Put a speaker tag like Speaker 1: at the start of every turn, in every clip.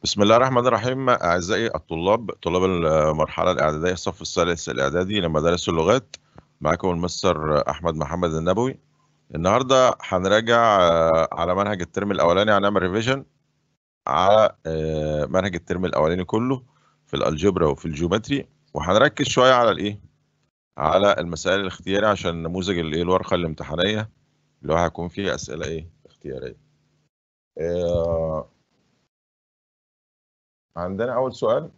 Speaker 1: بسم الله الرحمن الرحيم أعزائي الطلاب طلاب المرحلة الإعدادية الصف الثالث الإعدادي لمدارس اللغات معاكم المستر أحمد محمد النبوي النهاردة هنراجع على منهج الترم الأولاني هنعمل ريفيجن على منهج الترم الأولاني كله في الألجبرا وفي الجيومتري وهنركز شوية على الإيه؟ على المسائل الاختيارية عشان نموذج الإيه الورقة الامتحانية اللي هو هيكون فيه أسئلة إيه؟ اختيارية. آه عندنا أول سؤال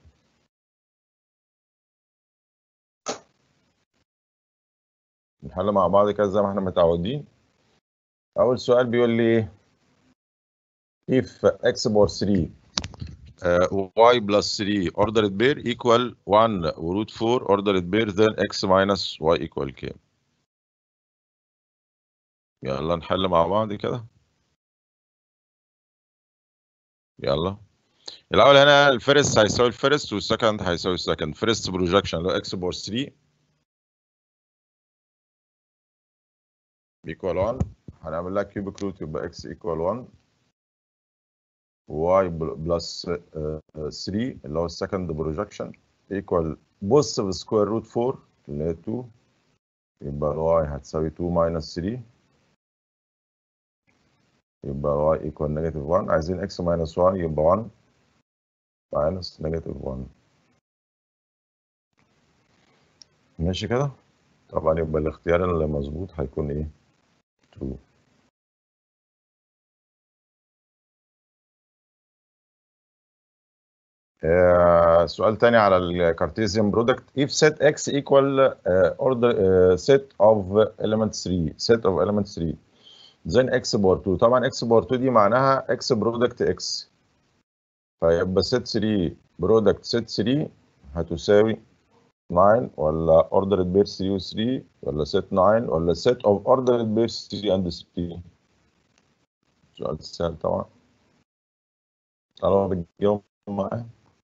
Speaker 1: نحل مع بعض كده زي ما احنا متعودين أول سؤال بيقول لي إيه؟ if x power 3 uh, y plus 3 ordered pair equal 1 root 4 ordered pair then x minus y equal كام؟ يلا نحل مع بعض كده يلا الاول هنا الفيرست هيساوي الفيرست والسكند هيساوي السكند فيرست بروجكشن اللي هو اكس بور 3 ايكوال 1 هنعمل لها كيوبيك روت يبقى اكس ايكوال 1 واي بلس 3 اللي هو السكند بروجكشن ايكوال بص بسكوير روت 4 اللي هي 2 يبقى الواي هتساوي 2 ماينس 3 يبقى y equal negative 1 عايزين x minus y يبقى 1 minus negative 1 ماشي كده طبعا يبقى الاختيار اللي مظبوط هيكون ايه 2 آه سؤال تاني على الكارتيزيان برودكت if set x equal uh, order uh, set of element 3 set of element 3 then x بار 2 طبعا x بار 2 دي معناها x برودكت x فيبقى set 3 برودكت set 3 هتساوي 9 ولا ordered pair 3 و 3 ولا set 9 ولا set of ordered pair 3 and 3 سؤال سهل طبعا طالما بتجاوب معايا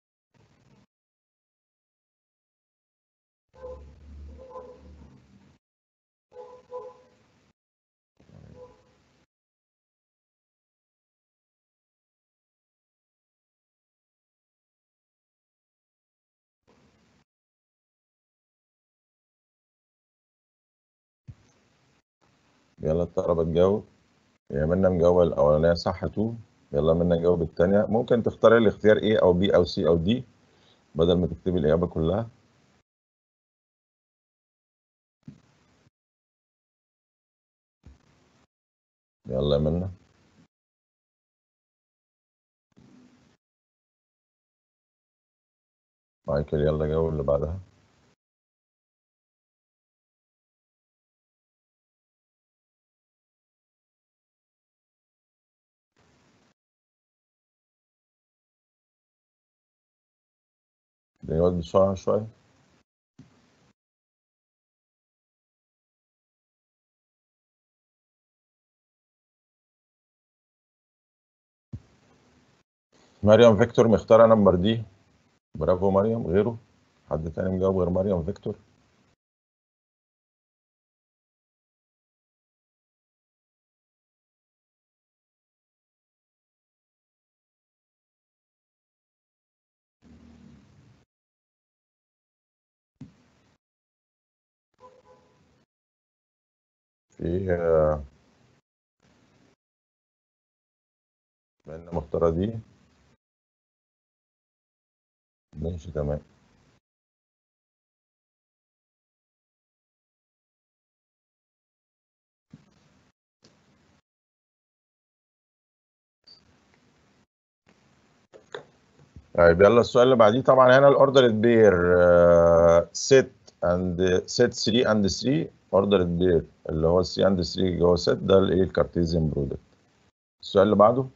Speaker 1: يلا الطلبة تجاوب يا منا مجاوبة الأولانية صح 2 يلا منا نجاوب التانية ممكن تختاري الاختيار A أو B أو C أو D بدل ما تكتبي الإجابة كلها يلا يا منا مايكل يلا جاوب اللي بعدها نقعد بسرعة شوية مريم فيكتور مختارة نمبر دي برافو مريم غيره حد تاني مجاوب غير مريم فيكتور في بما مختارة دي ماشي تمام طيب يلا السؤال اللي بعديه طبعا هنا الاوردر بير ست اند ست 3 اند 3 اوردر بير اللي هو 3 اند 3 جوه ست ده الايه الكارتيزيان برودكت السؤال اللي بعده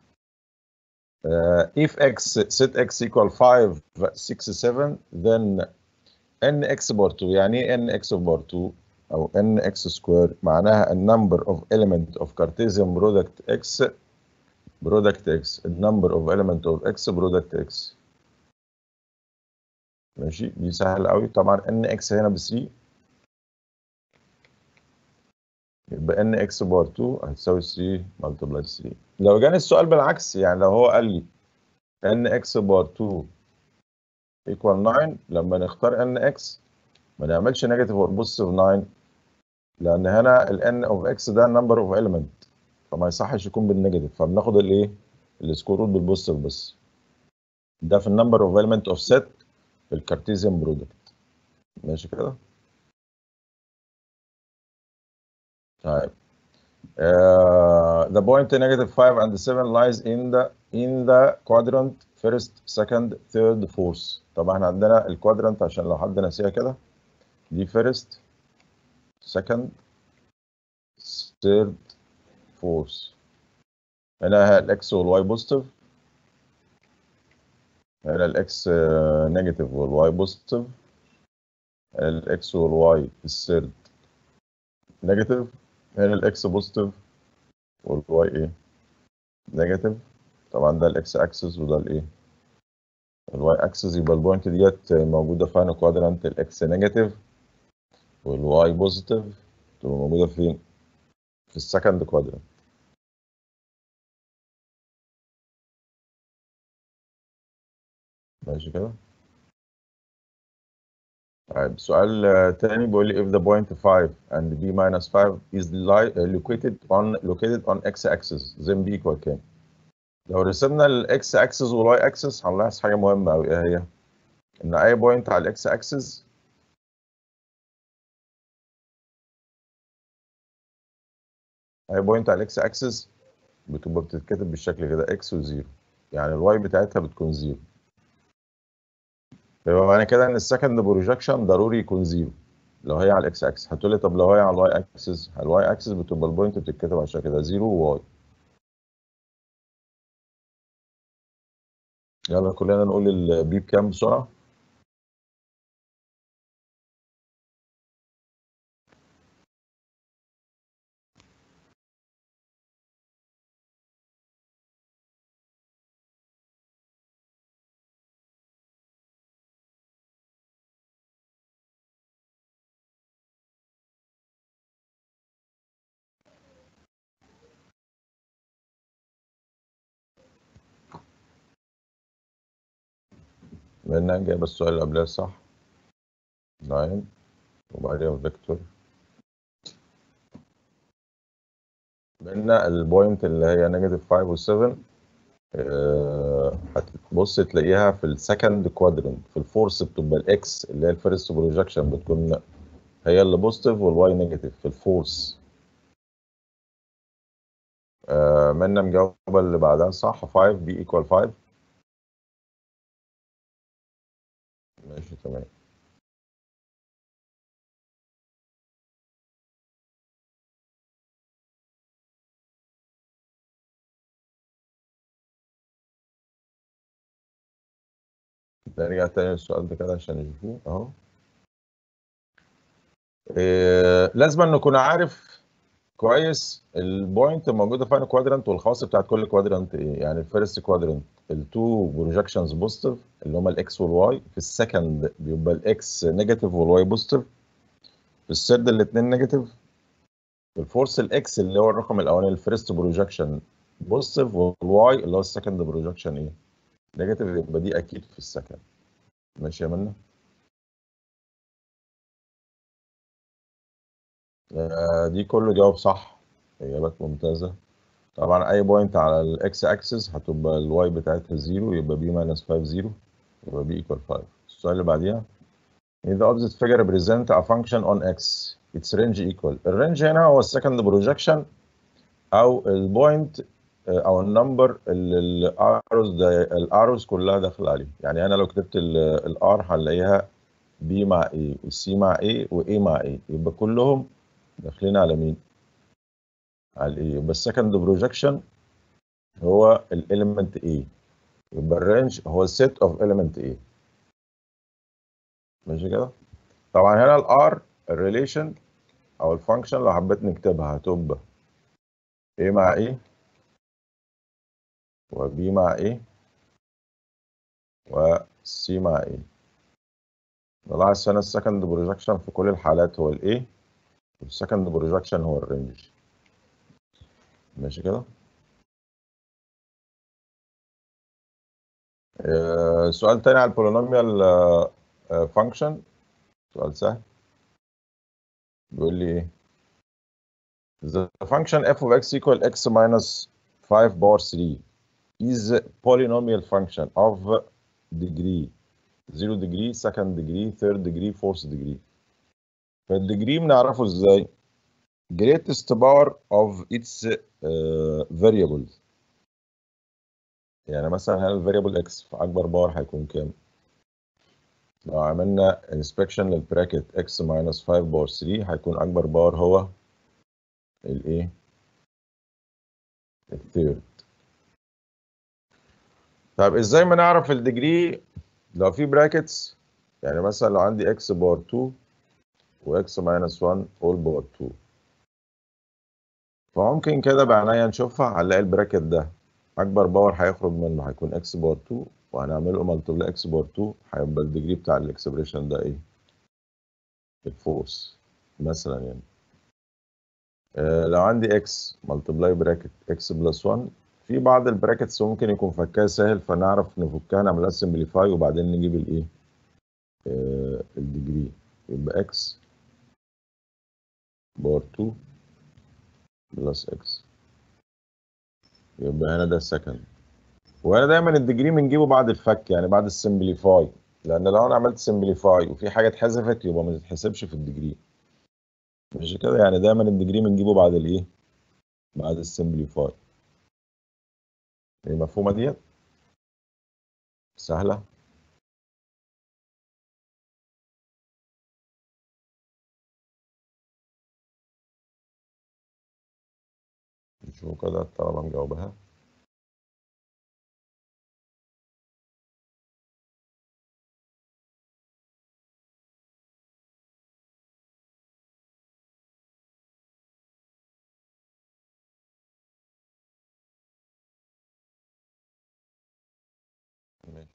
Speaker 1: uh, if x set x equal 5 6 7 then n x بار 2 يعني ايه n x بار 2 او n x سكوير معناها النمبر of element of Cartesian product x product x the number of element of x product x ماشي دي سهله قوي طبعا n x هنا ب 3 يبقى ان اكس بار 2 هتساوي 3 ملتبلاي 3 لو جاني السؤال بالعكس يعني لو هو قال لي ان اكس بار 2 ايكوال 9 لما نختار ان اكس ما نعملش نيجاتيف اور بوزيتيف 9 لان هنا ال n اوف x ده نمبر اوف element فما يصحش يكون بالنيجاتيف فبناخد الايه السكوير روت بالبوزيتيف بس ده في النمبر اوف element اوف set في الكارتيزيان برودكت ماشي كده طيب Uh, the point negative 5 and 7 lies in the in the quadrant first, second, third, fourth. طبعا احنا عندنا الكوادرانت عشان لو حد ناسيها كده دي first, second, third, fourth. هنا الاكس والواي بوزيتيف هنا الاكس نيجاتيف والواي بوزيتيف هنا الاكس والواي الثيرد نيجاتيف هنا الاكس بوزيتيف والواي ايه نيجاتيف طبعا ده الاكس اكسس وده الايه الواي اكسس يبقى البوينت ديت موجوده في انهي كوادرانت الاكس نيجاتيف والواي بوزيتيف تبقى موجوده فين في السكند كوادرانت ماشي كده طيب سؤال تاني بيقول لي if the point 5 and b minus 5 is located on located on x axis then b equal كام؟ لو رسمنا الاكس اكسس والواي اكسس هنلاحظ حاجه مهمه قوي ايه هي؟ ان اي بوينت على الاكس اكسس اي بوينت على الاكس اكسس بتبقى بتتكتب بالشكل كده اكس وزيرو يعني الواي بتاعتها بتكون زيرو يبقى معنى كده ان السكند بروجكشن ضروري يكون زيرو لو هي على الاكس اكسس هتقول لي طب لو هي على الواي اكسس الواي اكسس بتبقى البوينت بتتكتب على الشكل كده زيرو وواي يلا كلنا نقول البي بكام بسرعه بما انها جايبه السؤال اللي قبلها صح 9 وبعدين فيكتور بما ان البوينت اللي هي نيجاتيف 5 و 7 هتبص تلاقيها في السكند كوادرنت في الفورس بتبقى الاكس اللي هي الفيرست بروجكشن بتكون هي اللي بوزيتيف والواي نيجاتيف في الفورس آه منا مجاوبه اللي بعدها صح 5 بي ايكوال 5 ماشي تمام نرجع تاني للسؤال ده كده عشان نشوفوه اهو إيه لازم نكون عارف كويس البوينت موجوده في انهي كوادرانت والخواص بتاعت كل كوادرانت ايه يعني الفيرست كوادرانت التو بروجكشنز بوزيتيف اللي هما الاكس والواي في السكند بيبقى الاكس نيجاتيف والواي بوزيتيف في الثيرد الاثنين نيجاتيف في الفورس الاكس اللي هو الرقم الاولاني الفيرست بروجكشن بوزيتيف والواي اللي هو السكند بروجكشن ايه نيجاتيف يبقى دي اكيد في السكند ماشي يا منى آه دي كله جاوب صح اجابات ممتازه طبعا اي بوينت على الاكس اكسس هتبقى الواي بتاعتها زيرو يبقى بي ماينس 5 زيرو يبقى بي ايكوال 5 السؤال اللي بعديها in the opposite figure represent a function on x its range equal الرينج هنا هو السكند بروجكشن او البوينت او النمبر اللي الاروز الاروز كلها داخله عليه يعني انا لو كتبت الار هنلاقيها بي مع ايه والسي مع ايه وايه مع ايه يبقى كلهم داخلين على مين على الايه يبقى السكند بروجكشن هو الاليمنت ايه يبقى الرينج هو السيت اوف اليمنت ايه ماشي كده طبعا هنا الار الريليشن او الفانكشن لو حبيت نكتبها هتبقى ايه مع ايه وبي مع ايه وسي مع ايه نلاحظ هنا السكند بروجكشن في كل الحالات هو الايه والسكند بروجكشن هو الرينج ماشي كده آه، سؤال تاني على البولينوميال فانكشن سؤال سهل بيقول لي ايه The function f of x equal x minus 5 power 3 is a polynomial function of degree 0 degree, second degree, third degree, fourth degree. فالديجري بنعرفه ازاي؟ greatest power of its uh, variables يعني مثلا هل الفاريبل x في اكبر باور هيكون كام؟ لو عملنا inspection للبراكت x minus 5 باور 3 هيكون اكبر باور هو الايه؟ الثيرد طب ازاي ما نعرف الديجري لو في براكتس يعني مثلا لو عندي x باور 2 و x minus 1 all باور 2 فممكن كده بعناية نشوفها هنلاقي البراكت ده اكبر باور هيخرج منه هيكون x باور 2 وهنعمله ملتبلاي x باور 2 هيبقى الديجري بتاع الاكسبريشن ده ايه؟ الفورس مثلا يعني آه لو عندي x ملتبلاي براكت x بلس 1 في بعض البراكتس ممكن يكون فكها سهل فنعرف نفكها نعملها سمبليفاي وبعدين نجيب الايه؟ آه الديجري يبقى x باور 2 بلس x يبقى هنا ده السكند وهنا دايما الديجري بنجيبه بعد الفك يعني بعد السمبليفاي لان لو انا عملت سمبليفاي وفي حاجه اتحذفت يبقى ما تتحسبش في الديجري مش كده يعني دايما الديجري بنجيبه بعد الايه بعد السمبليفاي هي مفهومه ديت سهله نشوف كده الطلبه مجاوبها ماشي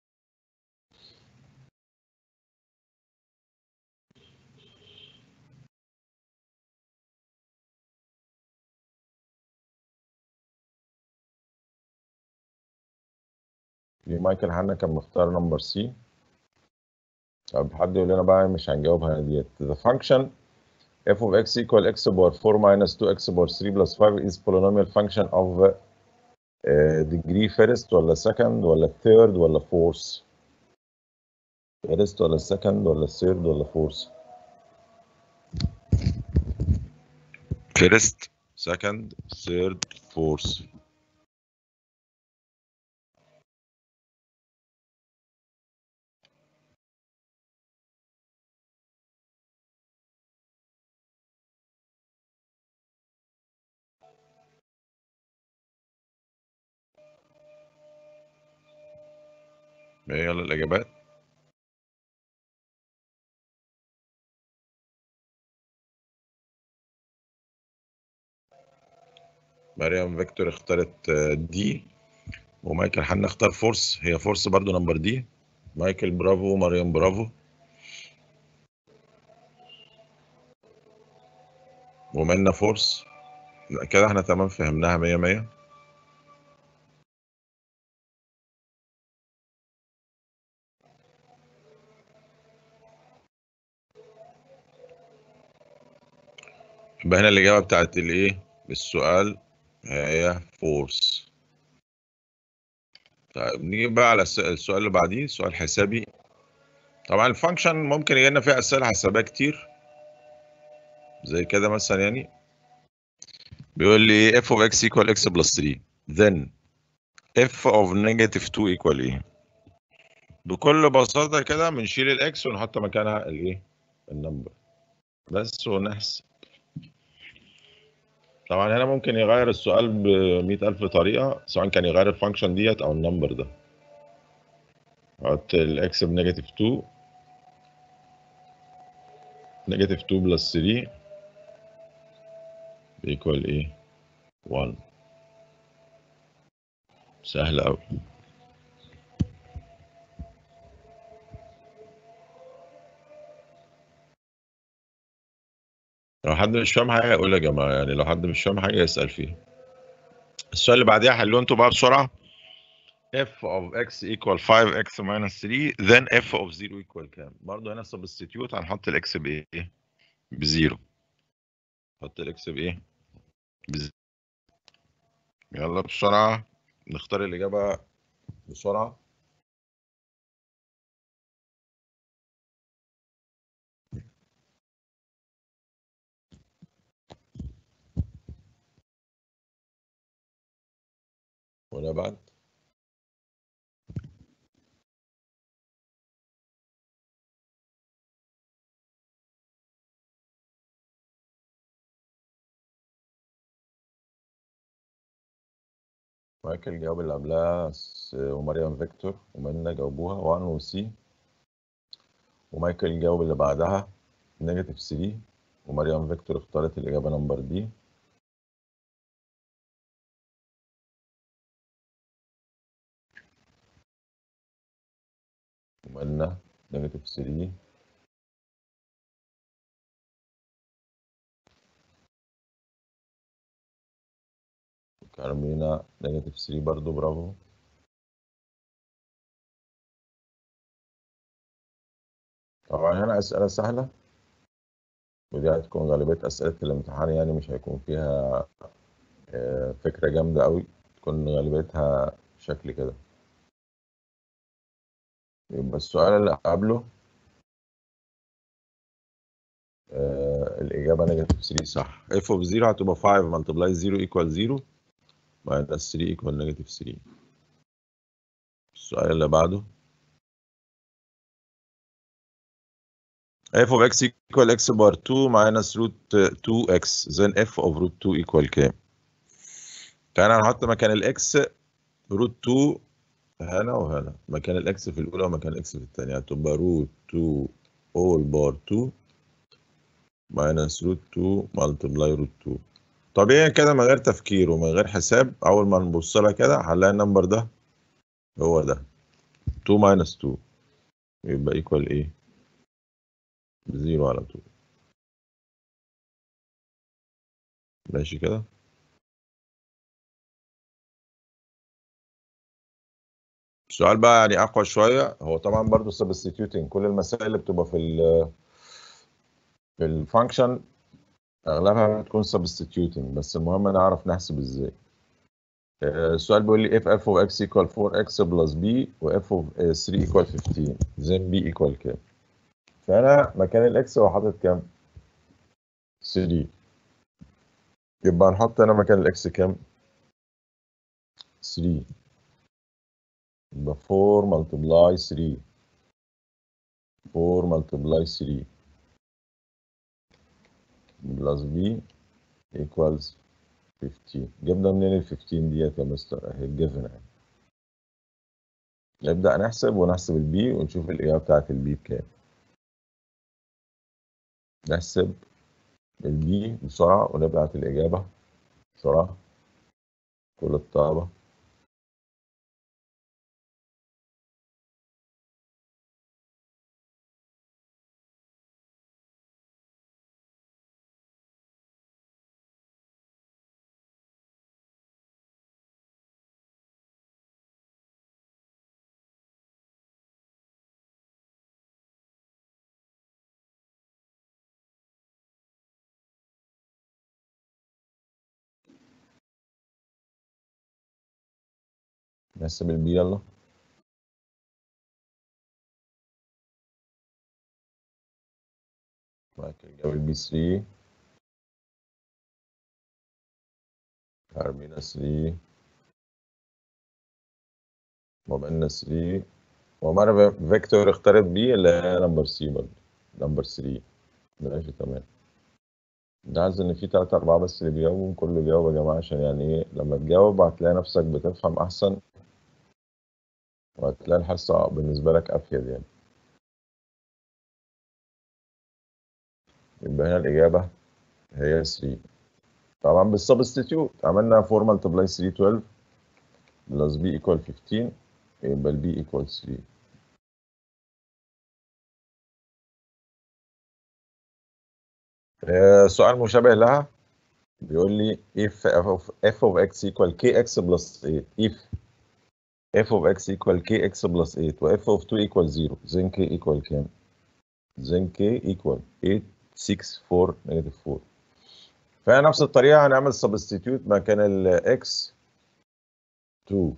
Speaker 1: في مايكل حنا كان مختار نمبر سي طب حد يقول لنا بقى مش هنجاوبها ديت the function f of x equal x power 4 minus 2x power 3 plus 5 is polynomial function of uh, degree first ولا second ولا third ولا fourth first ولا second ولا third ولا fourth first second third fourth يلا الإجابات مريم فيكتور اختارت دي ومايكل حنا اختار فورس هي فورس برضو نمبر دي مايكل برافو مريم برافو ومنا فورس لا كده احنا تمام فهمناها مية مية يبقى هنا الإجابة بتاعت الإيه؟ السؤال هي فورس. طيب نيجي بقى على السؤال اللي بعديه سؤال حسابي. طبعا الفانكشن ممكن يجي لنا فيها أسئلة حسابية كتير. زي كده مثلا يعني. بيقول لي f of x equal x plus 3 then f of negative 2 equal ايه؟ بكل بساطة كده بنشيل الاكس ونحط مكانها الايه؟ النمبر. بس ونحسب. طبعا هنا ممكن يغير السؤال ب ألف طريقة سواء كان يغير الفانكشن ديت أو النمبر ده احط الاكس بنيجاتيف 2 نيجاتيف 2 بلس 3 بيكوال ايه 1 سهل أوي لو حد مش فاهم حاجة يقول يا جماعة يعني لو حد مش فاهم حاجة يسأل فيها السؤال اللي بعديها حلوه انتوا بقى بسرعة f of x equal 5x minus 3 then f of 0 equal كام؟ برضه هنا substitute هنحط الاكس بايه؟ بزيرو. نحط الاكس بايه؟ بزيرو. يلا بسرعة نختار الإجابة بسرعة. ولا بعد؟ مايكل جاوب اللي قبلها س- ومريم فيكتور ومنى جاوبوها 1 وسي ومايكل جاوب اللي بعدها نيجاتيف 3 ومريم فيكتور اختارت الإجابة نمبر دي ومنى نيجاتيف 3 كارمينا نيجاتيف 3 برضو برافو طبعا هنا أسئلة سهلة ودي هتكون غالبية أسئلة الامتحان يعني مش هيكون فيها آه، فكرة جامدة أوي تكون غالبيتها شكل كده يبقى السؤال اللي قبله آه، الإجابة نيجاتيف 3 صح f of 0 هتبقى 5 multiply 0 equal 0 minus 3 equal negative 3 السؤال اللي بعده f of x equal x bar 2 minus root 2x then f of root 2 equal كام؟ فأنا هنحط مكان الإكس روت 2 هنا وهنا مكان الإكس في الأولى ومكان الإكس في الثانية هتبقى روت 2 all bar 2 minus root 2 multiply root 2 طبيعي كده من غير تفكير ومن غير حساب أول ما نبص لها كده هنلاقي النمبر ده هو ده 2 minus 2 يبقى equal إيه؟ بزيرو على طول ماشي كده السؤال بقى يعني اقوى شويه هو طبعا برضو substituting كل المسائل اللي بتبقى في ال في الفانكشن اغلبها بتكون substituting بس المهم نعرف نحسب ازاي آه، السؤال بيقول لي if f of x equal 4x plus b و f of آه، 3 equal 15 then b equal كام فانا مكان الاكس هو حاطط كام 3 يبقى هنحط هنا مكان الاكس كام 3 يبقى 4 multiply 3 4 multiply 3 plus b equals 15 جبنا منين ال 15 ديت يا مستر اهي الجيفن اهي نبدأ نحسب ونحسب البي ونشوف الإجابة بتاعت البي بكام نحسب البي بسرعة ونبعت الإجابة بسرعة كل الطلبة نحسب البي يلا مايكل جاب البي 3 هرمينا 3 وبقينا 3 ومرة فيكتور اختارت بي اللي هي نمبر سي برضه نمبر 3 ماشي تمام ده عايز ان في تلاتة أربعة بس اللي بيجاوبوا كله بيجاوب يا جماعة عشان يعني ايه لما تجاوب هتلاقي نفسك بتفهم أحسن وهتلاقي الحصة بالنسبة لك أفيد يعني يبقى هنا الإجابة هي 3 طبعا بالسبستيتيوت عملنا 4 ملتبلاي 3 12 بلس بي ايكوال 15 يبقى البي ايكوال 3 آه، سؤال مشابه لها بيقول لي if f of, f of x equal kx plus 8 if f of x equal kx plus 8 و f of 2 equal 0 then k equal كام؟ then k equal 8 6 4 negative 4 فهي نفس الطريقة هنعمل substitute مكان ال x 2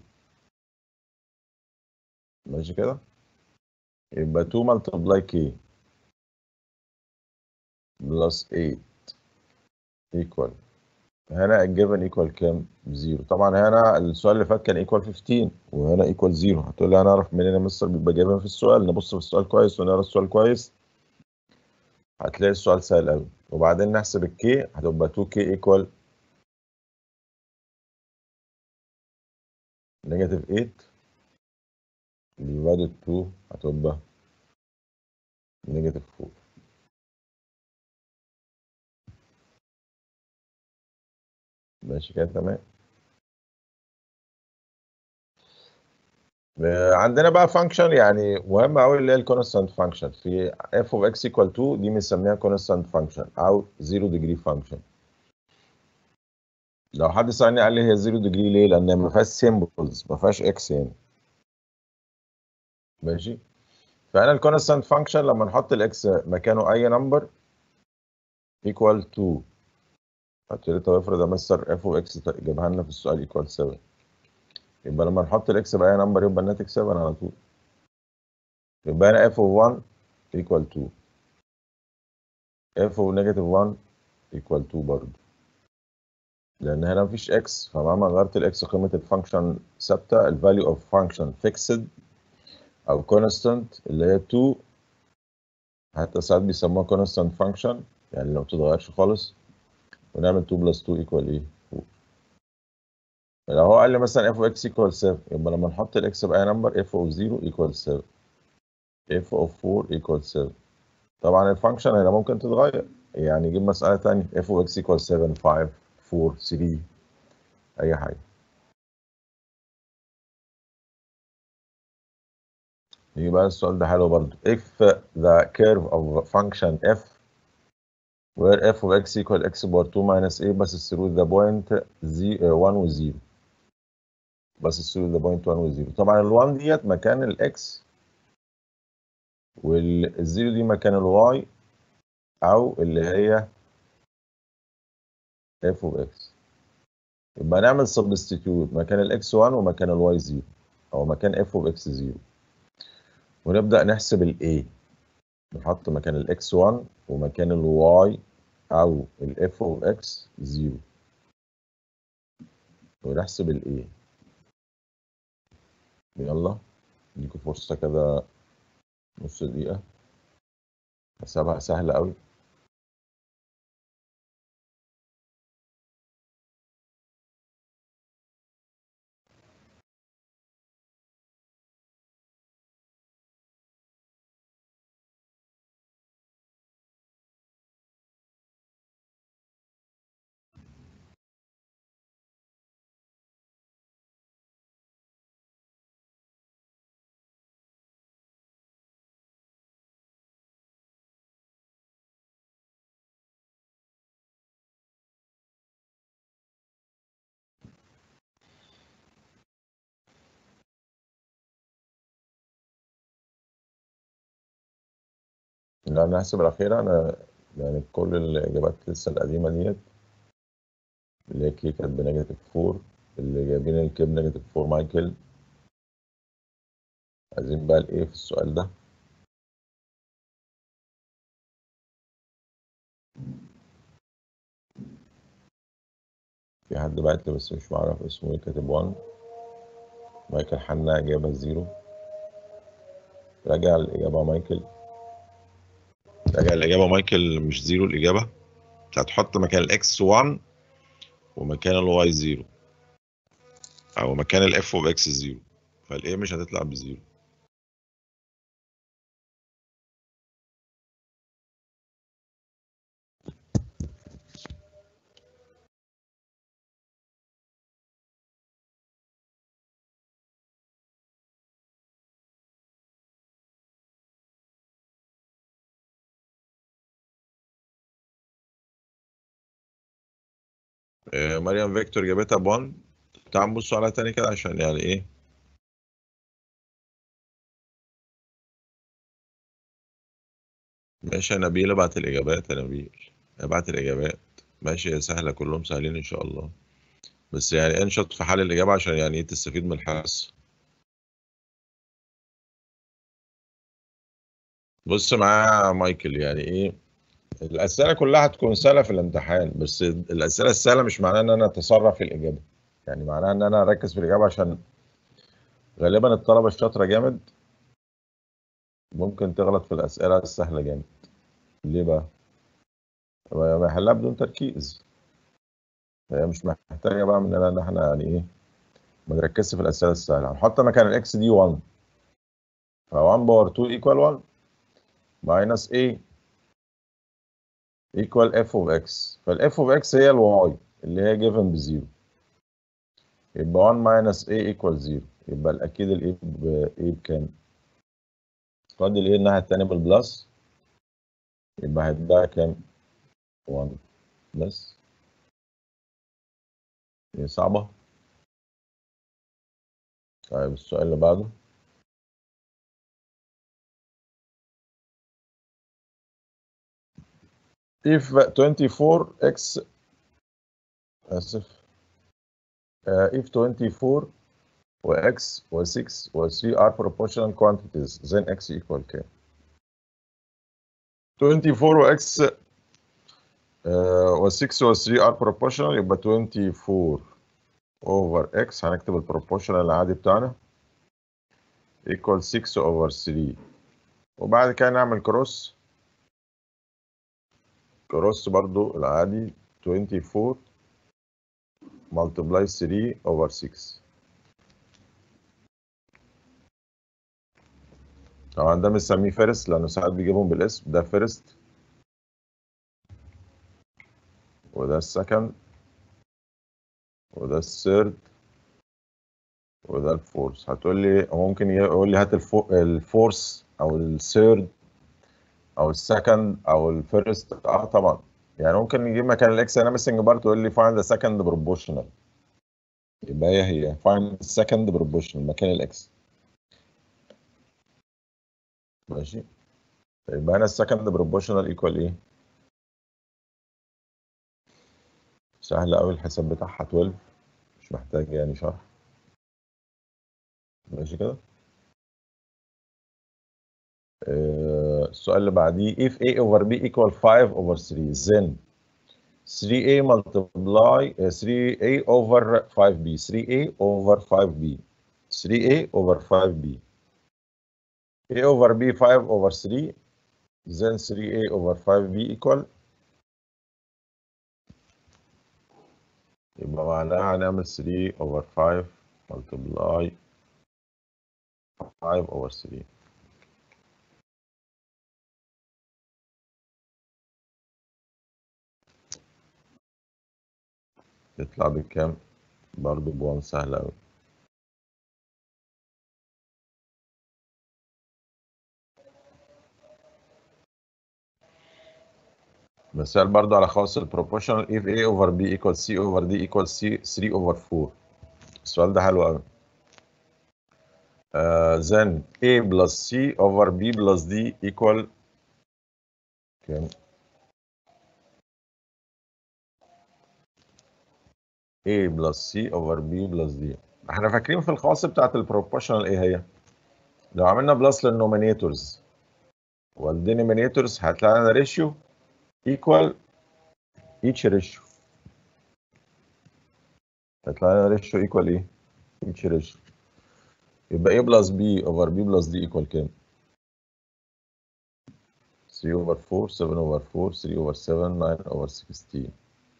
Speaker 1: ماشي كده؟ يبقى 2 multiply k plus 8 equal هنا الجيفن ايكوال كام؟ زيرو طبعا هنا السؤال اللي فات كان ايكوال 15 وهنا ايكوال زيرو هتقول لي هنعرف منين يا مستر بيبقى جايبها في السؤال نبص في السؤال كويس ونقرا السؤال كويس هتلاقي السؤال سهل قوي وبعدين نحسب الكي هتبقى 2 كي ايكوال نيجاتيف 8 ديفايدد 2 هتبقى نيجاتيف 4 ماشي كده تمام عندنا بقى فانكشن يعني مهمه قوي اللي هي الكونستانت فانكشن في اف اوف اكس ايكوال 2 دي بنسميها كونستانت فانكشن او زيرو ديجري فانكشن لو حد سالني قال لي هي زيرو ديجري ليه لان ما فيهاش سيمبلز ما فيهاش اكس يعني ماشي فانا الكونستانت فانكشن لما نحط الاكس مكانه اي نمبر ايكوال 2 هتقولي طب افرض يا مستر اف اوف اكس جابها لنا في السؤال ايكوال 7 يبقى لما نحط الاكس باي نمبر يبقى الناتج 7 على طول يبقى هنا اف اوف 1 ايكوال 2 اف اوف نيجاتيف 1 ايكوال 2 برضه لان هنا مفيش اكس فمهما غيرت الاكس قيمه الفانكشن ثابته الفاليو اوف فانكشن فيكسد او كونستانت اللي هي 2 حتى ساعات بيسموها كونستانت فانكشن يعني لو بتتغيرش خالص ونعمل 2 بلس 2 ايكوال ايه 4 لو هو قال لي مثلا اف اوف اكس ايكوال 7 يبقى لما نحط الاكس باي نمبر اف اوف 0 ايكوال 7 اف اوف 4 ايكوال 7 طبعا الفانكشن هنا ممكن تتغير يعني نجيب مساله ثانيه اف اوف اكس ايكوال 7 5 4 3 اي حاجه يبقى السؤال ده حلو برضه if the curve of function f where f of x equal x bar 2 minus a passes through the point z, uh, 1 و 0 passes through the point 1 و 0 طبعا ال 1 ديت مكان الاكس والزيرو دي مكان الواي او اللي هي f of x يبقى نعمل substitute مكان الاكس 1 ومكان الواي 0 او مكان f of x 0 ونبدأ نحسب ال A نحط مكان ال X1 ومكان ال Y أو ال F of X 0 ونحسب ال A يلا اديكوا فرصة كده نص دقيقة حسابها سهلة أوي لا أنا هحسب الأخيرة أنا يعني كل الإجابات لسه القديمة ديت اللي هي كي كانت بنيجاتيف 4 اللي جايبين الكي بنيجاتيف 4 مايكل عايزين بقى الإيه في السؤال ده في حد بعت لي بس مش معرف اسمه ايه كاتب 1 مايكل حنا إجابة زيرو راجع الإجابة مايكل راجع الإجابة مايكل مش زيرو الإجابة هتحط مكان الإكس 1 ومكان الواي زيرو أو مكان الإف أوف إكس زيرو فالإيه مش هتطلع بزيرو آه، مريم فيكتور جابتها ب 1 تعال نبص عليها تاني كده عشان يعني ايه ماشي يا نبيل ابعت الإجابات يا نبيل ابعت الإجابات ماشي يا سهلة كلهم سهلين إن شاء الله بس يعني انشط في حل الإجابة عشان يعني إيه تستفيد من الحصة بص معايا مايكل يعني إيه الأسئلة كلها هتكون سهلة في الامتحان بس الأسئلة السهلة مش معناها إن أنا أتسرع في الإجابة يعني معناها إن أنا أركز في الإجابة عشان غالبا الطلبة الشاطرة جامد ممكن تغلط في الأسئلة السهلة جامد ليه بقى؟ ما يحلها بدون تركيز هي مش محتاجة بقى مننا إن إحنا يعني إيه ما نركزش في الأسئلة السهلة هنحط مكان الإكس دي 1 ف 1 باور 2 equal 1 minus A equal f of x فال f of x هي ال y اللي هي given بزيرو يبقى 1 minus A equal 0 يبقى الأكيد ال A ب A بكام؟ قد ال A الناحية التانية بالبلس يبقى هيتبقى كام؟ 1 بس هي صعبة طيب السؤال اللي بعده if 24x آسف uh, if 24 و x و 6 و 3 are proportional quantities then x equal كام 24 و x uh, و 6 و 3 are proportional يبقى 24 over x هنكتب البروبورشنال العادي بتاعنا equal 6 over 3 وبعد كده نعمل كروس كروس برضو العادي 24 multiply 3 over 6 طبعا ده بنسميه فيرست لانه ساعات بيجيبهم بالاسم ده فيرست وده السكند وده الثيرد وده الفورس هتقول لي ممكن يقول لي هات الفورس او الثيرد او السكند او الفيرست اه طبعا يعني ممكن نجيب مكان الاكس انا ميسنج بار تقول لي فايند ذا سكند بروبوشنال يبقى هي هي فايند السكند بروبوشنال مكان الاكس ماشي يبقى هنا السكند بروبوشنال ايكوال ايه سهل قوي الحساب بتاعها 12 مش محتاج يعني شرح ماشي كده آه، السؤال اللي بعديه if a over b equal 5 over 3 then 3a multiply uh, 3a over 5b 3a over 5b 3a over 5b a over b 5 over 3 then 3a over 5b equal يبقى معناها هنعمل 3 over 5 multiply 5 over 3 يطلع بكام؟ برضه بوان سهل أوي مثال برضه على خاص البروبورشنال if a over b equals c over d equals c 3 over 4 السؤال ده حلو قوي uh, then a plus c over b plus d equal كام a plus c over b plus d احنا فاكرين في الخواص بتاعت البروبورشنال ايه هي لو عملنا بلس للنومينيتورز والدينومينيتورز هتلاقي لنا ريشيو equal each ratio هيطلع لنا ratio equal ايه؟ each ratio يبقى a plus b over b plus d equal كام؟ 3 over 4 7 over 4 3 over 7 9 over 16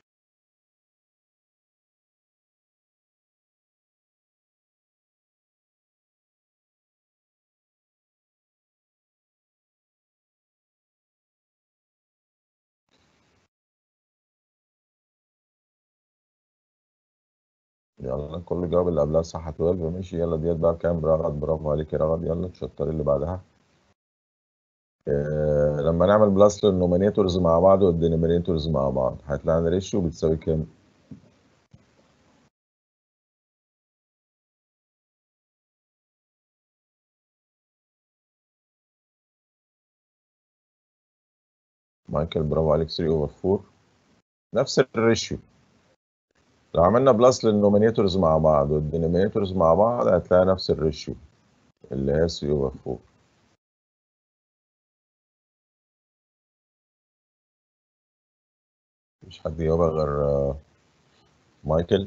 Speaker 1: يلا كل جواب اللي قبلها صح 12 ماشي يلا ديت بقى بكام رغد برافو عليك يا رغد يلا تشطري اللي بعدها آه لما نعمل بلس للنومينيتورز مع بعض والدينومينيتورز مع بعض هيطلع لنا ريشيو بتساوي كام؟ مايكل برافو عليك 3 اوفر 4 نفس الريشيو لو عملنا بلس للنومينيتورز مع بعض والدينومينيتورز مع بعض هتلاقي نفس الريشيو اللي هي 3 اوفر 4 مفيش حد يجاوبها غير آه، مايكل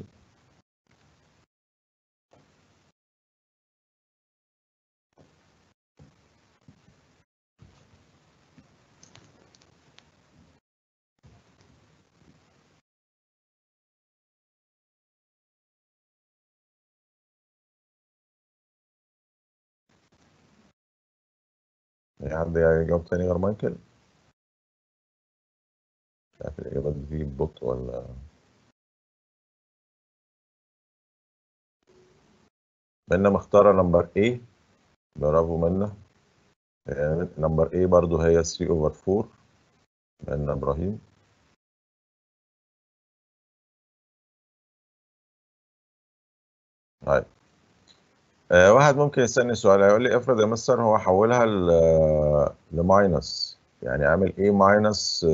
Speaker 1: في حد يجاوب تاني غير مايكل؟ مش عارف الإجابات بتيجي ببطء ولا منا مختارة نمبر A برافو منا آه، نمبر A برضو هي 3 over 4 منا إبراهيم طيب آه، واحد ممكن يسألني سؤال هيقول لي افرض يا مستر هو حولها ل- لماينس يعني عامل A ماينس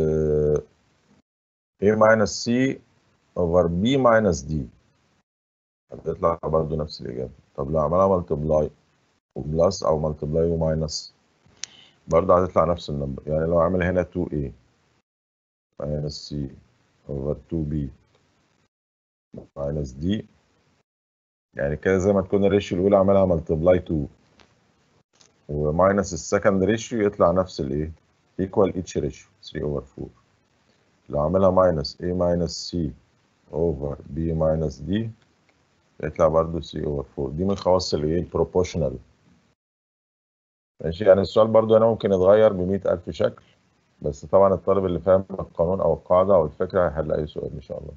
Speaker 1: A ماينس C over B ماينس D هتطلع برضو نفس الإجابة طب لو عملها ملتبلاي وبلس أو ملتبلاي وماينس برضو هتطلع نفس النمبر يعني لو عامل هنا 2A ماينس C over 2B ماينس D يعني كده زي ما تكون الريشيو الأولى عملها ملتبلاي 2 وماينس السكند ريشيو يطلع نفس الإيه equal each ratio 3 over 4 لو عاملها ماينس A ماينس C over B ماينس D يطلع برضو 3 over 4 دي من خواص الايه البروبوشنال ماشي يعني السؤال برضو هنا ممكن يتغير ب 100000 شكل بس طبعا الطالب اللي فاهم القانون او القاعده او الفكره هيحل اي سؤال ان شاء الله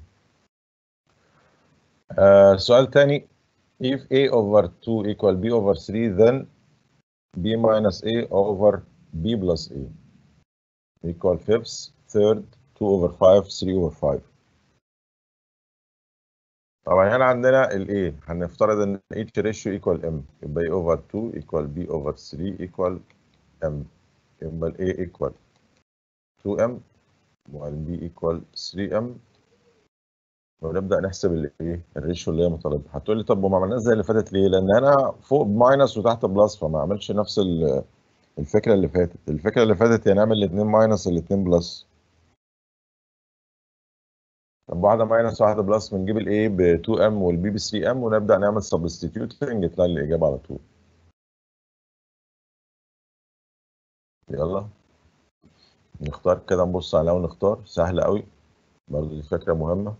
Speaker 1: آه سؤال تاني if a over 2 equal b over 3 then b minus a over b plus a equal fifths third 2 over 5 3 over 5 طبعا هنا عندنا ال A هنفترض ان each ratio equal m يبقى A over 2 equal B over 3 equal m يبقى ال A equal 2m وال B equal 3m ونبدأ نحسب ال ايه الريشيو اللي هي مطالبة هتقول لي طب وما عملناش زي اللي فاتت ليه؟ لأن هنا فوق بماينس وتحت بلس فما عملش نفس ال- الفكرة اللي فاتت الفكرة اللي فاتت هي نعمل الاتنين ماينس الاتنين بلس طب واحدة ماينس واحدة بلس بنجيب ال A ب 2M وال B ب 3M ونبدأ نعمل substituting يطلع لي الإجابة على طول. يلا نختار كده نبص عليها ونختار سهل قوي برضه دي فكرة مهمة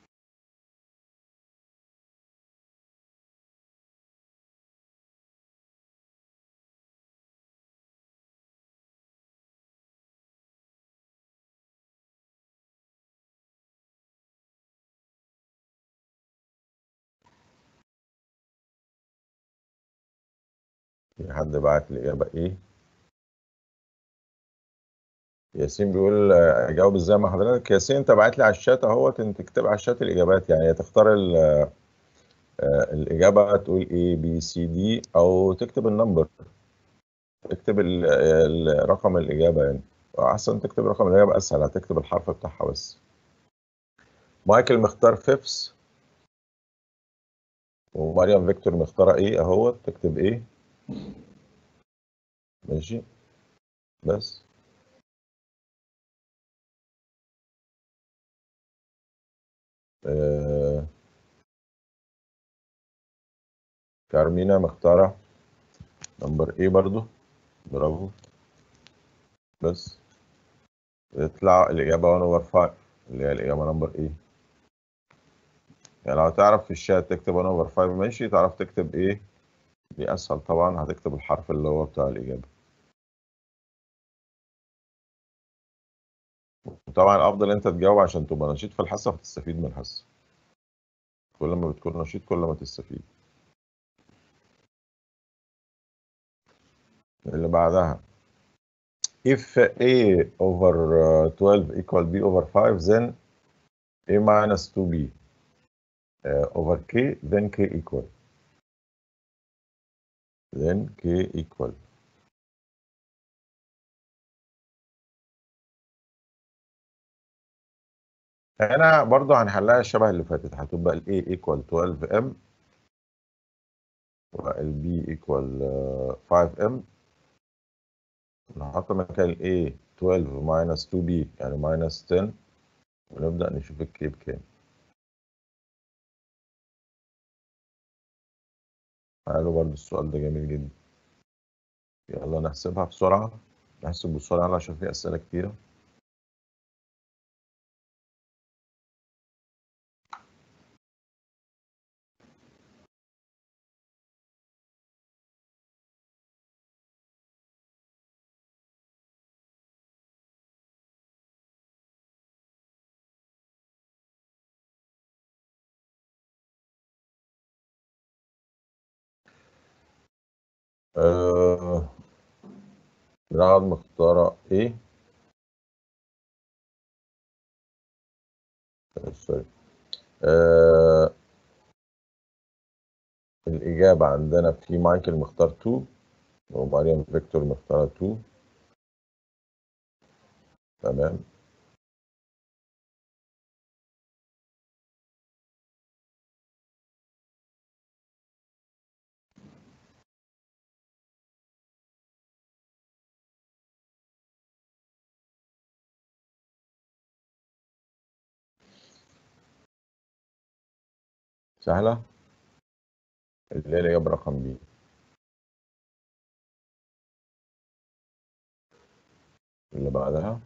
Speaker 1: في حد بعت الإجابة إيه؟ ياسين بيقول آه، أجاوب إزاي مع حضرتك؟ ياسين أنت بعت لي على الشات أهوت أنت تكتب على الشات الإجابات يعني يا تختار ال- آه، الإجابة تقول A B C D أو تكتب النمبر تكتب ال- ال- رقم الإجابة يعني أحسن تكتب رقم الإجابة أسهل هتكتب الحرف بتاعها بس مايكل مختار فيبس ومريم فيكتور مختارة إيه أهوت تكتب إيه ماشي بس آه، كارمينا مختارة نمبر ايه برضو برافو بس يطلع الإجابة 1 over 5 اللي هي الإجابة نمبر ايه يعني لو تعرف في الشات تكتب 1 over 5 ماشي تعرف تكتب ايه دي أسهل طبعا هتكتب الحرف اللي هو بتاع الإجابة طبعا أفضل أنت تجاوب عشان تبقى نشيط في الحصة فتستفيد من الحصة كل ما بتكون نشيط كل ما تستفيد اللي بعدها if a over uh, 12 equal b over 5 then a minus 2b uh, over k then k equal then k equal هنا برضو هنحلها الشبه اللي فاتت هتبقى ال A equal 12M وال B equal 5M نحط مكان ال A 12 minus 2B يعني minus 10 ونبدأ نشوف الكي بكام قالوا برضو السؤال ده جميل جدا يلا نحسبها بسرعة نحسب بسرعة عشان في أسئلة كتيرة آه بنقعد مختارة ايه سوري آه الإجابة عندنا في مايكل مختار 2 ومريم فيكتور مختارة 2 تمام سهلة اللي هي الإجابة رقم بي اللي بعدها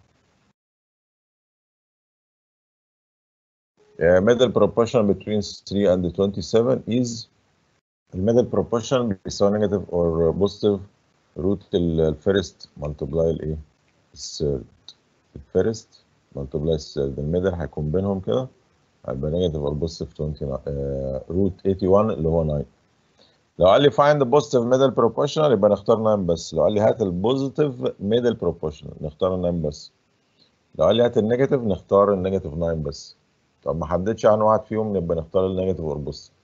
Speaker 1: Uh, middle proportion between 3 and 27 is الميدل proportion بيساوي negative or positive root الفيرست multiply الايه؟ الثيرد الفيرست multiply الثيرد الميدل هيكون بينهم كده هيبقى negative or positive 20 uh, root 81 اللي هو 9 لو قال لي find the positive middle proportional يبقى نختار 9 بس لو قال لي هات البوزيتيف middle proportional نختار 9 بس لو قال لي هات النيجاتيف نختار النيجاتيف 9 بس طب ما حددش عن واحد فيهم نبقى نختار النيجاتيف or positive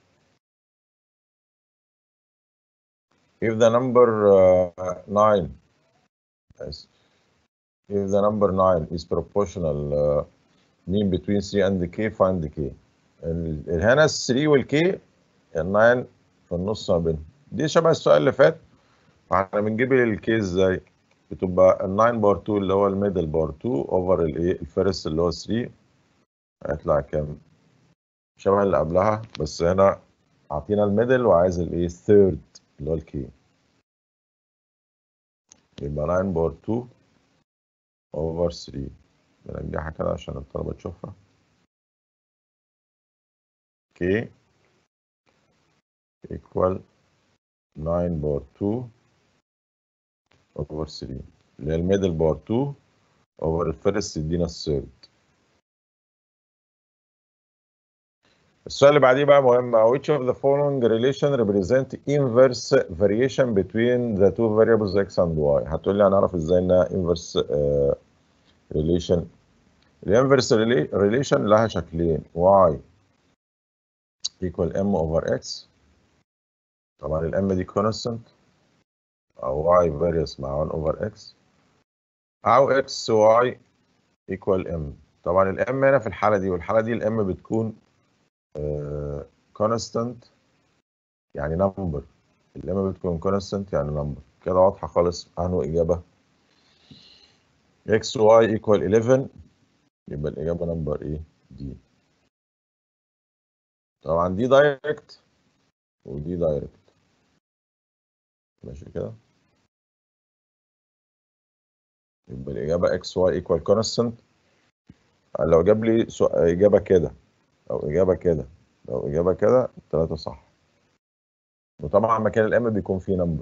Speaker 1: if the number uh, 9 yes. if the number 9 is proportional uh, mean between 3 and k find the k ال- هنا ال 3 والكي ال 9 في النص ما بينهم دي شبه السؤال اللي فات فاحنا بنجيب الكي ازاي بتبقى ال 9 بار 2 اللي هو الميدل بار 2 اوفر الايه الفيرست اللي هو 3 هيطلع كام شبه اللي قبلها بس هنا اعطينا الميدل وعايز الايه الثيرد اللي هو الكي يبقى 9 بار 2 اوفر 3 بنرجعها كده عشان الطلبة تشوفها k equal 9 بار 2 over 3 اللي هي الميدل بار 2 over الفيرست يدينا الثيرد السؤال اللي بعديه بقى مهم which of the following relation represent inverse variation between the two variables x and y هتقول لي هنعرف ازاي انها inverse uh, relation الانفرس ريليشن لها شكلين y equal m over x طبعا الام دي constant او y varies مع 1 over x او x y equal m طبعا الام هنا في الحالة دي والحالة دي الام بتكون uh, constant يعني number الام بتكون constant يعني number كده واضحة خالص عنه إجابة x y equal 11 يبقى الإجابة نمبر إيه؟ دي. طبعا دي دايركت ودي دايركت. ماشي كده؟ يبقى الإجابة x y equal constant. لو جاب لي سو... إجابة كده أو إجابة كده أو إجابة كده التلاتة صح. وطبعا مكان الإم بيكون فيه نمبر.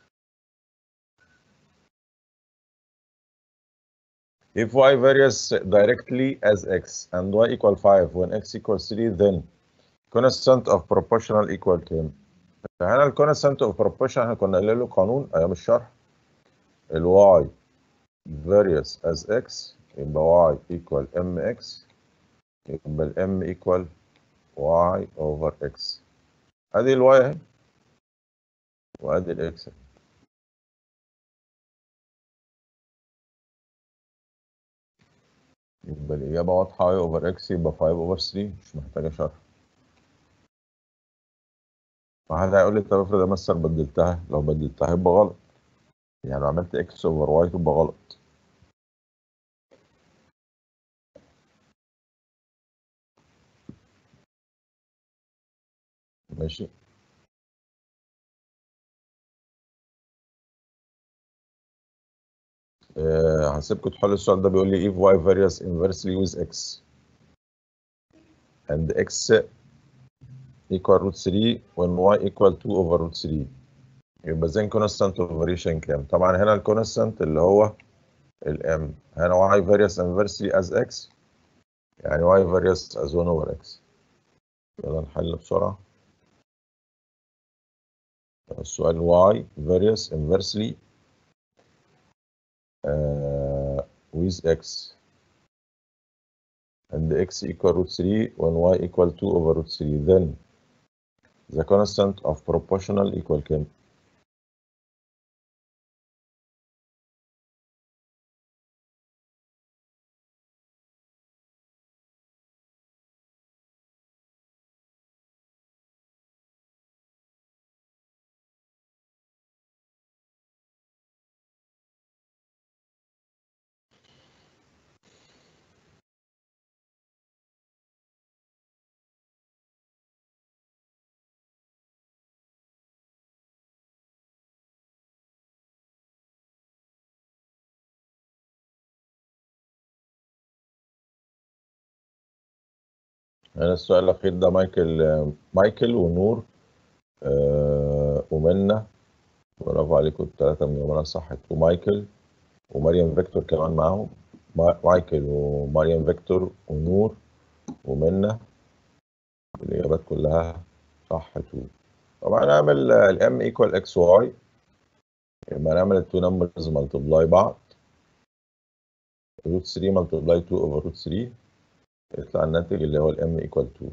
Speaker 1: If y varies directly as x and y equal 5 when x equals 3 then constant of proportional equal كام؟ فهنا ال constant of proportion احنا كنا قايلين له قانون ايام الشرح ال y varies as x يبقى y equal mx يبقى ال m equal y over x ادي ال y اهي وادي ال x اهي يبقى الإجابة واضحة اي اوفر اكس يبقى 5 اوفر 3 مش محتاجة شرح واحد هيقول لي طب افرض يا مستر بدلتها لو بدلتها يبقى غلط يعني لو عملت اكس اوفر واي تبقى غلط ماشي أه هسيبكم تحلوا السؤال ده بيقول لي if y varies inversely with x and x equal root 3 when y equal 2 over root 3 يبقى زين constant of variation كام؟ طبعا هنا الكونستانت اللي هو الام هنا y varies inversely as x يعني y varies as 1 over x يلا نحل بسرعة السؤال y varies inversely uh, with x and x equal root 3 when y equal 2 over root 3 then the constant of proportional equal كام؟ هنا السؤال الأخير ده مايكل مايكل ونور آه ومنى برافو عليكم الثلاثة من يومنا صحت ومايكل ومريم فيكتور كمان معاهم مايكل ومريم فيكتور ونور ومنى الإجابات كلها صحت طبعا نعمل الام ايكوال اكس واي يبقى نعمل التو نمبرز ملتبلاي بعض روت 3 ملتبلاي 2 اوفر روت 3 يطلع الناتج اللي هو الام ايكوال 2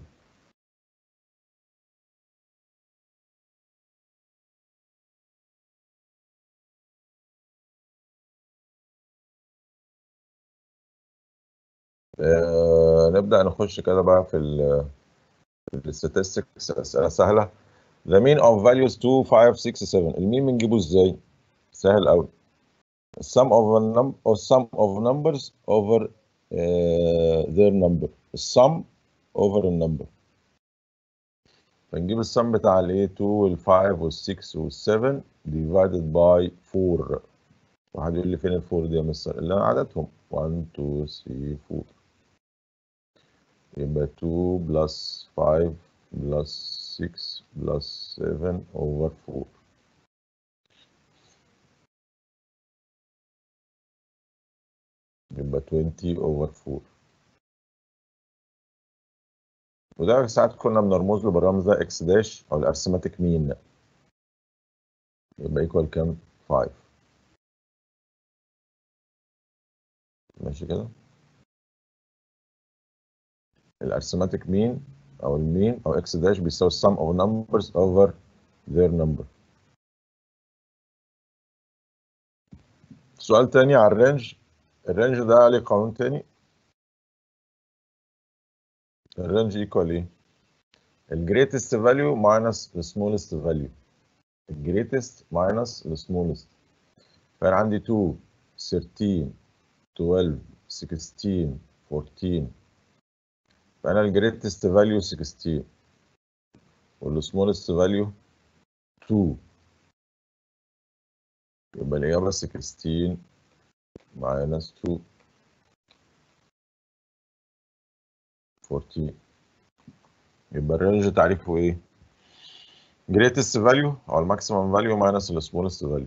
Speaker 1: آه نبدأ نخش كده بقى في ال في الستاتستكس أسئلة سهلة the mean of values 2 5 6 7 المين بنجيبه ازاي؟ سهل قوي sum of a num or sum of numbers over uh, their number السم over النمبر فنجيب السم بتاع الايه 2 وال 5 وال 6 وال 7 divided by 4 واحد يقول لي فين ال 4 دي يا مستر اللي انا عددهم 1 2 3 4 يبقى 2 بلس 5 بلس 6 بلس 7 over 4 يبقى 20 over 4 وده ساعات كنا بنرمز له بالرمز ده اكس داش او الارثماتيك مين يبقى ايكوال كام 5 ماشي كده الارثماتيك مين او المين او اكس داش بيساوي sum of numbers over their number سؤال تاني على الرينج الرينج ده عليه قانون تاني الرينج ايكوال ايه الجريتست فاليو ماينس السمولست فاليو الجريتست ماينس السمولست فانا عندي 2 13 12 16 14 فانا الجريتست فاليو 16 والسمولست فاليو 2 يبقى الاجابه 16 ماينس 2 14 يبقى الرينج تعريفه ايه؟ greatest value او الماكسيمم فاليو ماينس السمولست فاليو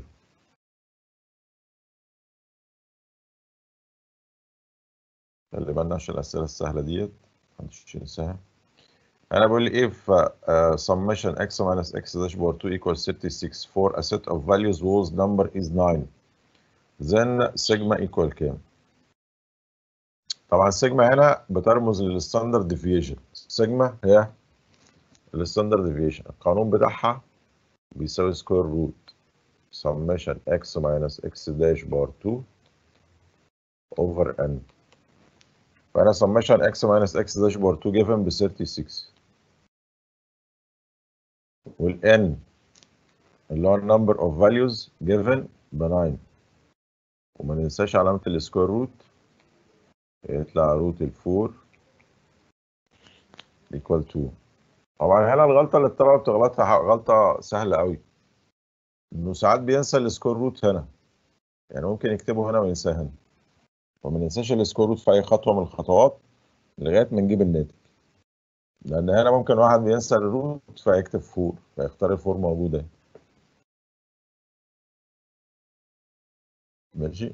Speaker 1: خلي بالنا عشان الاسئله السهله ديت محدش ينساها انا بقول لي if uh, summation x minus x dash power 2 equals 36 for a set of values whose number is 9 then sigma equal كام؟ طبعا السيجما هنا بترمز للستاندرد ديفيشن السيجما هي الستاندرد ديفيشن القانون بتاعها بيساوي سكوير روت سميشن اكس ماينس اكس داش بار 2 اوفر ان فانا summation x minus x dash bar 2 given ب 36 والn اللي هو number of values given ب 9 وما ننساش علامة السكوير روت يطلع روت ال 4 equal 2 طبعا هنا الغلطة اللي الطلبة بتغلطها غلطة سهلة قوي انه ساعات بينسى السكوير روت هنا يعني ممكن يكتبه هنا وينساه هنا وما ننساش السكوير روت في اي خطوة من الخطوات لغاية ما نجيب الناتج لان هنا ممكن واحد بينسى الروت فيكتب 4 فيختار ال 4 موجودة ماشي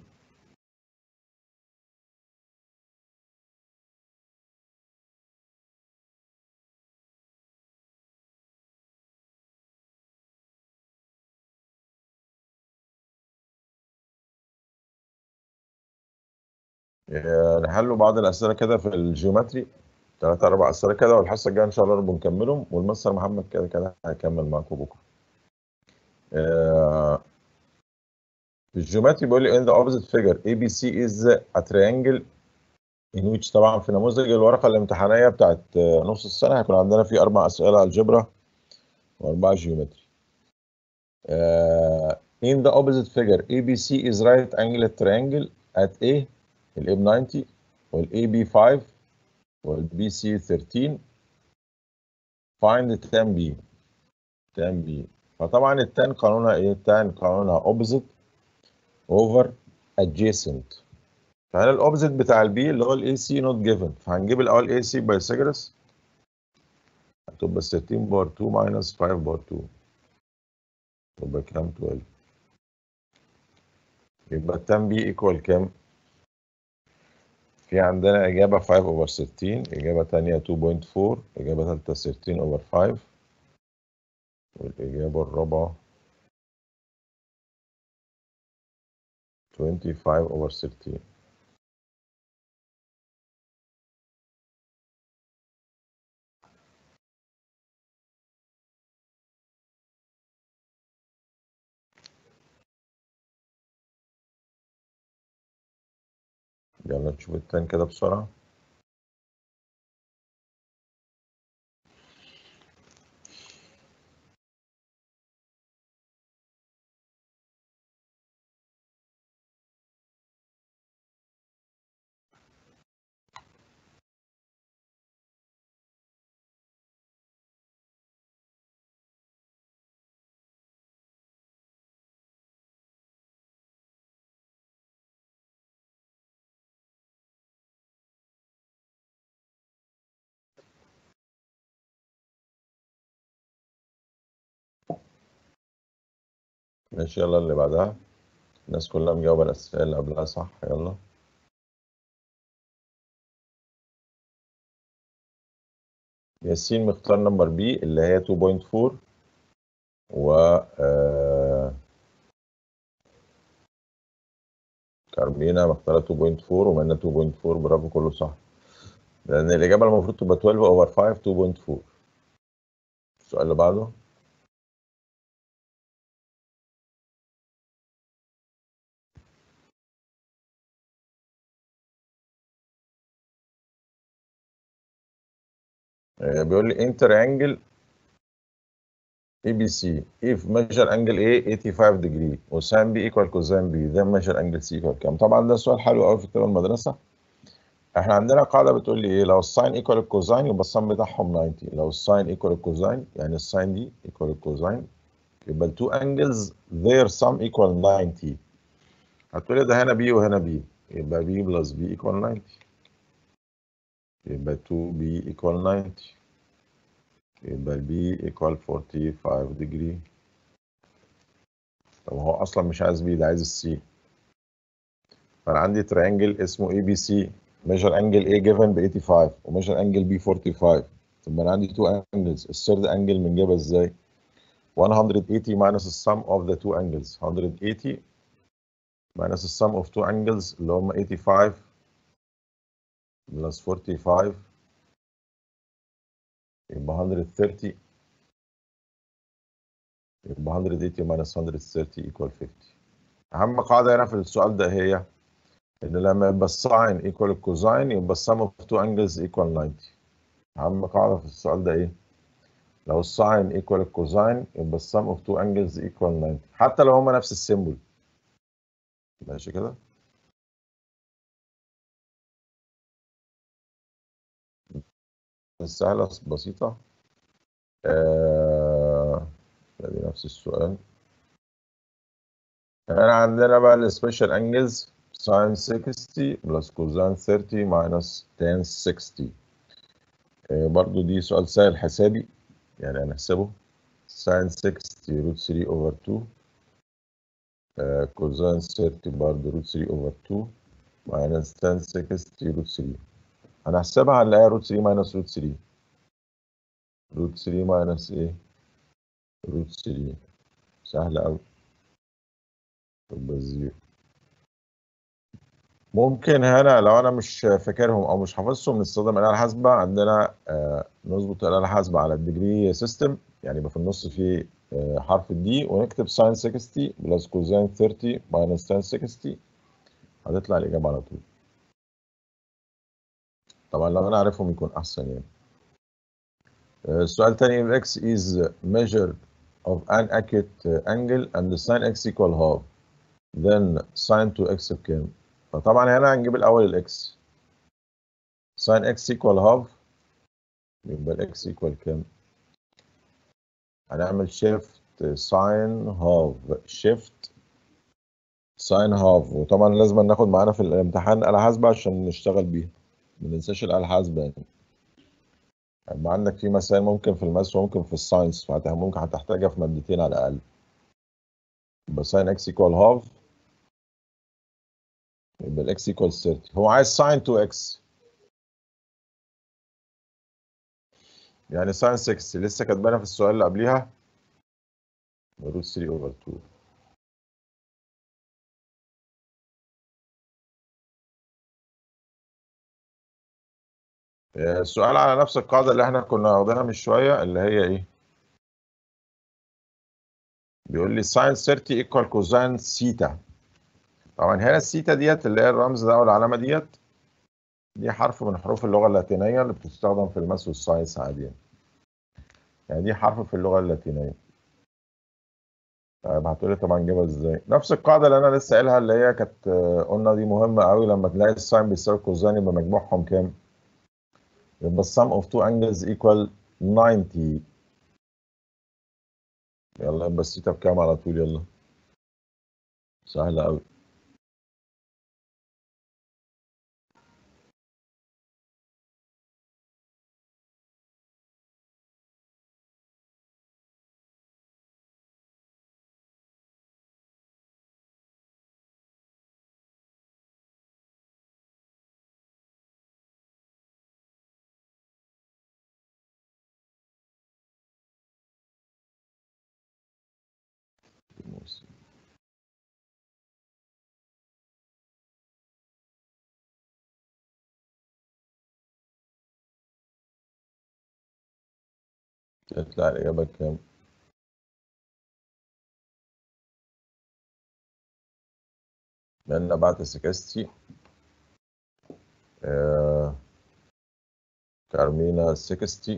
Speaker 1: نحلوا بعض الأسئلة كده في الجيومتري ثلاثة أربع أسئلة كده والحصة الجاية إن شاء الله نبقى نكملهم والمستر محمد كده كده هيكمل معاكم بكرة. في الجيومتري بيقول لي in the opposite figure ABC is a triangle in which طبعا في نموذج الورقة الامتحانية بتاعت نص السنة هيكون عندنا فيه أربع أسئلة الجبرا وأربعة جيومتري. in the opposite figure ABC is right angled triangle at A الاي ب 90 والاي بي 5 والبي سي 13 find tan بي tan بي فطبعا التان قانونها ايه؟ التان قانونها opposite over adjacent فهنا الاوبزيت بتاع البي اللي هو الاي سي نوت جيفن فهنجيب الاول اي سي بايثاغورس هتبقى 13 بار 2 minus 5 بار 2 تبقى كام 12 يبقى التان بي ايكوال كام؟ في عندنا إجابة 5 over 16 إجابة تانية 2.4 إجابة ثالثة 13 over 5 والإجابة الرابعة 25 over 13 يلا نشوف التاني كده بسرعة ماشي يلا اللي بعدها الناس كلها مجاوبة الأسئلة اللي قبلها صح يلا ياسين مختار نمبر بي اللي هي 2.4 و آه كارمينا مختارة 2.4 ومنا 2.4 برافو كله صح لأن الإجابة المفروض تبقى 12 over 5 2.4 السؤال اللي بعده بيقول لي انتر انجل اي بي سي if measure angle A 85 degree وساين بي equal cosine B then measure angle C equal كام طبعا ده سؤال حلو قوي في كتاب المدرسه احنا عندنا قاعده بتقول لي ايه لو الساين equal الكوزاين يبقى الساين بتاعهم 90 لو الساين equal الكوزاين يعني الساين دي equal الكوزاين يبقى التو angles their sum equal 90 هتقول لي ده هنا B وهنا B يبقى B plus B equal 90 يبقى 2B equal 90 يبقى B equal 45 degree طب هو أصلا مش عايز B ده عايز السي فأنا عندي تريانجل اسمه ABC measure angle A given ب 85 و measure angle B 45 طب أنا عندي two angles الثيرد angle بنجيبها إزاي؟ 180 minus the sum of the two angles 180 minus the sum of two angles اللي هم 85 plus 45 يبقى 130 يبقى 180 minus 130 equal 50 أهم قاعدة هنا في السؤال ده هي ان لما يبقى الساين ايكوال الكوزاين يبقى السم اوف تو انجلز ايكوال 90 اهم قاعده في السؤال ده ايه لو الساين ايكوال الكوزاين يبقى السم اوف تو انجلز ايكوال 90 حتى لو هما نفس السيمبل ماشي كده سهلة بسيطة آه... دي نفس السؤال هنا عندنا بقى السبيشال انجلز ساين 60 بلس كوزان 30 ماينس تان 60 آه برضو دي سؤال سهل حسابي يعني هنحسبه ساين 60 روت 3 اوفر 2 آه كوزان 30 برضو روت 3 اوفر 2 ماينس تان 60 روت 3 هنحسبها هنلاقيها روت 3 ماينس روت 3 روت 3 ماينس ايه روت 3 سهلة أوي تبقى زيرو ممكن هنا لو أنا مش فاكرهم أو مش حافظهم نستخدم الآلة الحاسبة عندنا آه نظبط الآلة الحاسبة على الديجري سيستم يعني يبقى في النص في آه حرف الدي ونكتب ساين 60 بلس كوزين 30 ماينس تان 60 هتطلع الإجابة على طول طبعا لو أنا عارفهم يكون أحسن يعني السؤال الثاني if x is measure of an acute angle and the sin x equal half then sin 2x بكام؟ فطبعا هنا هنجيب الأول الإكس sin x equal half يبقى الإكس equal كام؟ هنعمل shift sin half shift sin half وطبعا لازم ناخد معانا في الامتحان آلة حاسبة عشان نشتغل بيها ما ننساش الآلة الحاسبة يعني يبقى عندك في مسائل ممكن في الماس وممكن في الساينس فممكن هتحتاجها في مادتين على الأقل يبقى ساين اكس ايكوال هاف يبقى الاكس ايكوال 30 هو عايز ساين 2 اكس يعني ساين 60 لسه كاتبانا في السؤال اللي قبليها روت 3 اوفر 2 السؤال على نفس القاعدة اللي احنا كنا واخدينها من شوية اللي هي ايه؟ بيقول لي ساين 30 ايكوال كوزين سيتا طبعا هنا السيتا ديت اللي هي الرمز ده او العلامة ديت دي حرف من حروف اللغة اللاتينية اللي بتستخدم في الماس والساينس عادي يعني دي حرف في اللغة اللاتينية طيب هتقولي طبعا نجيبها ازاي؟ نفس القاعدة اللي انا لسه قايلها اللي هي كانت قلنا دي مهمة قوي لما تلاقي الساين بيساوي كوزين يبقى مجموعهم كام؟ يبقى السم اوف two angles equal 90 يلا يبقى السيتا بكام على طول يلا سهلة أوي تطلع الإجابة كام؟ لأن بعد سكستي آه كارمينا سكستي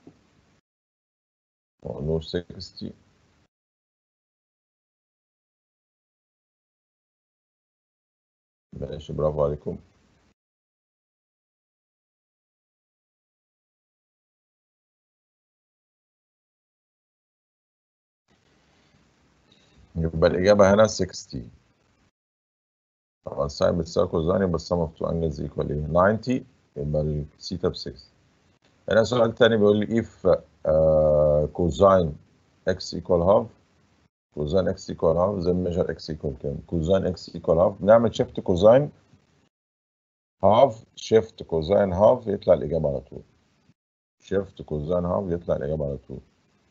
Speaker 1: ونور سكستي ماشي برافو عليكم يبقى الإجابة هنا 60 طبعا الساين بتساوي كوزين يبقى السم اوف تو انجلز ايكوال ايه 90 يبقى الثيتا ب 6 هنا السؤال الثاني بيقول لي if كوزين x equal half كوزين x equal half then measure x equal كام كوزين x equal half نعمل شيفت كوزين هاف شيفت كوزين هاف يطلع الإجابة على طول شيفت كوزين هاف يطلع الإجابة على طول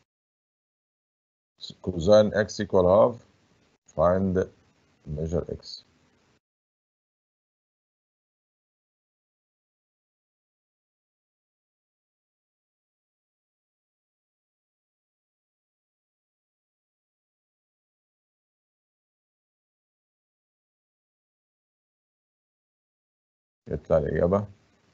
Speaker 1: cosine x equal half find measure x يطلع الإجابة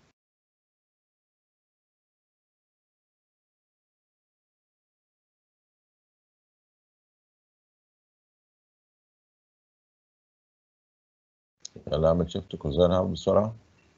Speaker 1: يلا اعمل شيفت كوزين بسرعة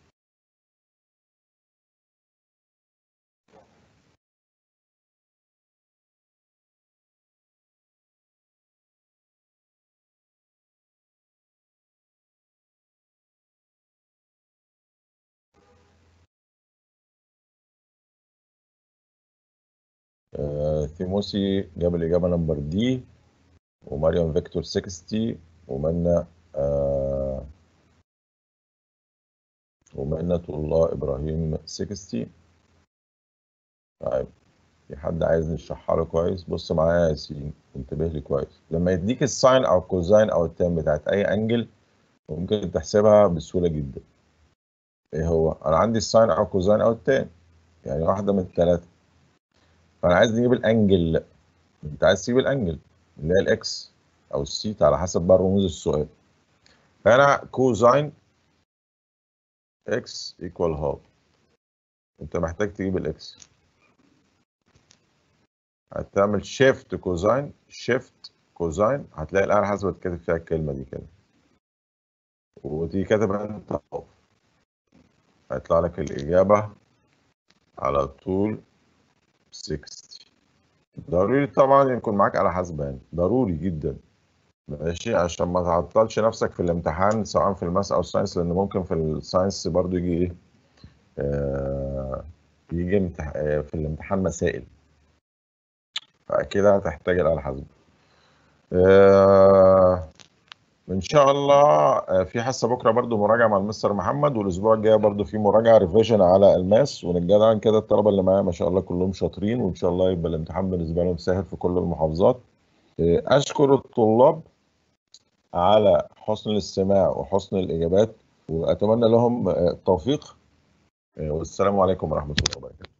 Speaker 1: آه، ثيموسي جاب الإجابة نمبر دي ومريم فيكتور 60 ومنى آه ومنة الله إبراهيم 60 طيب في حد عايز نشرحها له كويس بص معايا يا ياسين انتبه لي كويس لما يديك الساين أو الكوزاين أو التان بتاعت أي أنجل ممكن تحسبها بسهولة جدا إيه هو؟ أنا عندي الساين أو الكوزاين أو التان يعني واحدة من الثلاثة فأنا عايز نجيب الأنجل أنت عايز تجيب الأنجل اللي هي الإكس أو السيت على حسب بقى رموز السؤال فأنا كوزاين اكس ايكوال هاف انت محتاج تجيب الاكس هتعمل شيفت كوزاين شيفت كوزاين هتلاقي الآلة حسب كاتب فيها الكلمة دي كده وتيجي كاتب انت هاف هيطلع لك الإجابة على طول 60 ضروري طبعا يكون معاك آلة حاسبان ضروري جدا ماشي عشان ما تعطلش نفسك في الامتحان سواء في الماس او الساينس لان ممكن في الساينس برضو يجي ايه آه يجي امتح... آه في الامتحان مسائل فاكيد هتحتاج الآلة الحاسبة آه ان شاء الله آه في حصه بكره برضو مراجعه مع المستر محمد والاسبوع الجاي برضو في مراجعه ريفيجن على الماس ونتجدعن كده الطلبه اللي معايا ما شاء الله كلهم شاطرين وان شاء الله يبقى الامتحان بالنسبه لهم سهل في كل المحافظات اشكر الطلاب على حسن الاستماع وحسن الإجابات وأتمنى لهم التوفيق والسلام عليكم ورحمة الله وبركاته